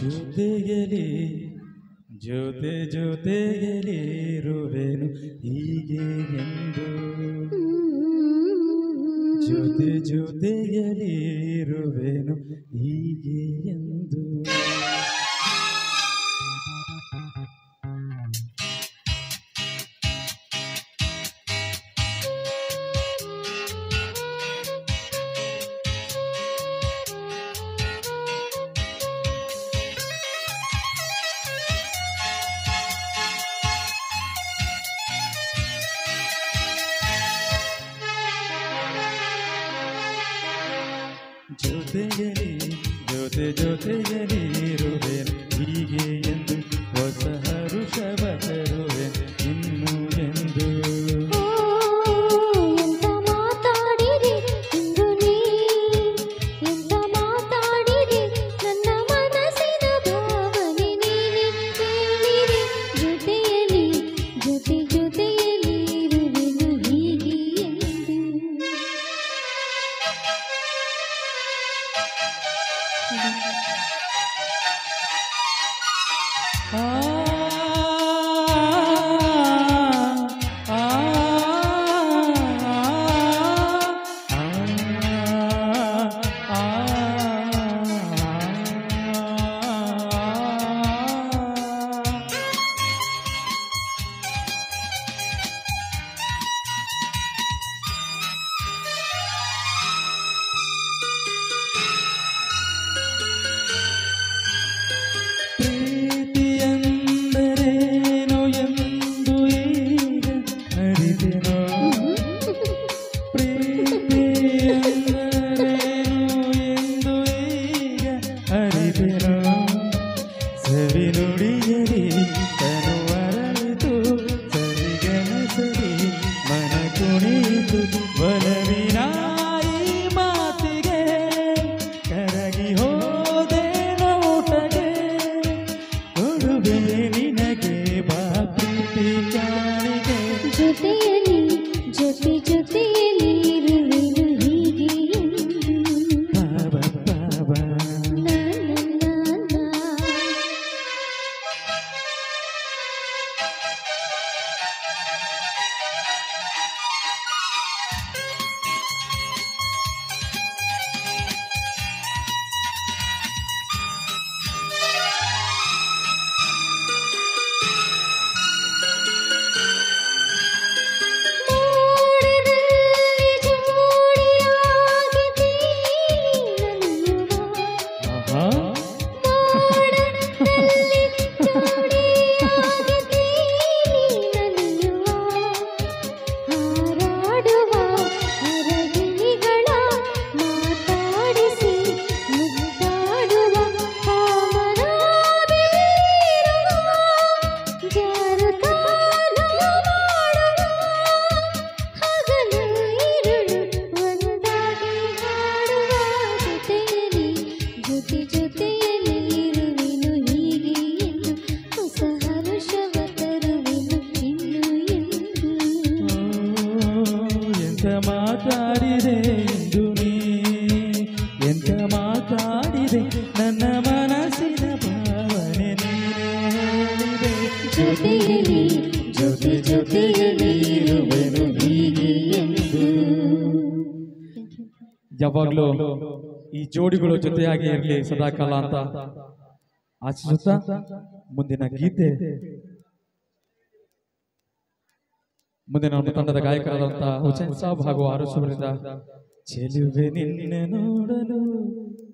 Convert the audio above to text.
ಜೊತೆಯಲಿ ಜೊತೆ ಜೊತೆಯಲಿ ಇರುವೆನು ಹೀಗೆ ಎಂದು ಜೊತೆ ಜೊತೆಯಲಿ ಇರುವೆನು ಹೀಗೆ ಎಂದು ಜೊತೆಯಲಿ ಜೊತೆ ಜೊತೆಯಲಿ ಇರುವೆನು ಹೀಗೆ ಎಂದು ಹೊಸ ಹರುಷವ ತರುವೆನು ಇನ್ನು ಎಂದು ಎಂತ ಮಾತಾಡಿರಿ ಇಂದು ನೀ ಎಂತ ಮಾತಾಡಿರಿ ನನ್ನ ಮನಸ್ಸಿನ ಭಾವನೆ ನೀನೆ ಕೇಳಿರಿ ಜೊತೆಯಲ್ಲಿ ಜೊತೆ ಜೊತೆಯಲ್ಲಿ ಇರುವೆನು ಹೀಗೆ ಎಂದು ಆ ಆ ಪ್ರೀತಿಯಂದರೇನು ಎಂದು ಈಗ ಅರಿತೆನೋ ಪ್ರೀತಿಯಂದರೇನು ಎಂದು ಈಗ ಅರಿತೆನೋ ಸವಿ ನುಡಿಯಲಿ ತನು ಅರಳಿತು ಸರಿಗನ ಸರಿ ಮನ ಕುಣಿತು ಒಲವಿನ ಈ ಮಾತಿಗೆ ಕರಗಿ ಹೋದೆ ನೋಟಗೆ ಕೊಡುವೆ ನಿನಗೆ ಬಾ ಪ್ರೀತಿ ಕಾಣಿಗೆ ಜೊತೆಯಲ್ಲಿ ಜೊತೆ ಜೊತೆಯಲ್ಲಿ ಇರುವೆನು ಹೀಗೆ ಎಂದು ಬಾಬಾ ಬಾಬಾ ನಾ ನಾ ನಾ ಮೋಡದಲ್ಲಿ ಜೋಡಿಯಾಗಿದ್ದೀ ನಲಿಯುವ ಆಹಾ ಮೋಡದಲ್ಲಿ ಜೋಡಿಯಾಗಿದ್ದೀ ನಲಿಯುವ ಹಾರಾಡುವ ಹರಗಿಣಿಗಳ ಮಾತಾಡಿಸಿ ಮುದ್ದಾಡುವ ಕಾಮನಾಬಿರುವ ಜಾರುತ್ತಾನ ಮಾಡುವ ಹಗಲು ഇരുಳು ಒಂದಾಗಿ ಹಾಡುವ ಜೊತೆಯಲ್ಲಿ ಜೊತೆ ಜೊತೆಯಲ್ಲಿ ಇರುವೆನು ಹೀಗೆ ಎಂದು ಹೊಸ ಹರುಷವ ತರುವೆನು ಇನ್ನು ಎಂದು ಓ, ಎಂತ ಮಾತಾಡಿದೆ ಇಂದು ನೀ ಎಂತ ಮಾತಾಡಿದೆ ನನ್ನ ಮನಸ್ಸಿನ ಭಾವನೆ ನೀನೇ ಹೇಳಿದೆ ಜೊತೆಯಲ್ಲಿ ಜೊತೆ ಜೊತೆಯಲ್ಲಿ ಇರುವೆನು ಹೀಗೆ ಎಂದು ಯಾವಾಗಲೂ ಈ ಜೋಡಿಗಳು ಜೊತೆಯಾಗಿ ಇರಲಿ ಸದಾಕಾಲ ಅಂತ ಆಶಿಸುತ್ತಾ ಮುಂದಿನ ಗೀತೆ ಮುಂದೆ ನಮ್ಮ ತಂಡದ ಗಾಯಕರಾದಂತಹ ಹುಸೇನ್ ಸಾಬ್ ಹಾಗೂ ಆರು ಸುವರಿಂದ ಚೆಲುವೆ ನಿನ್ನ ನೋಡಲು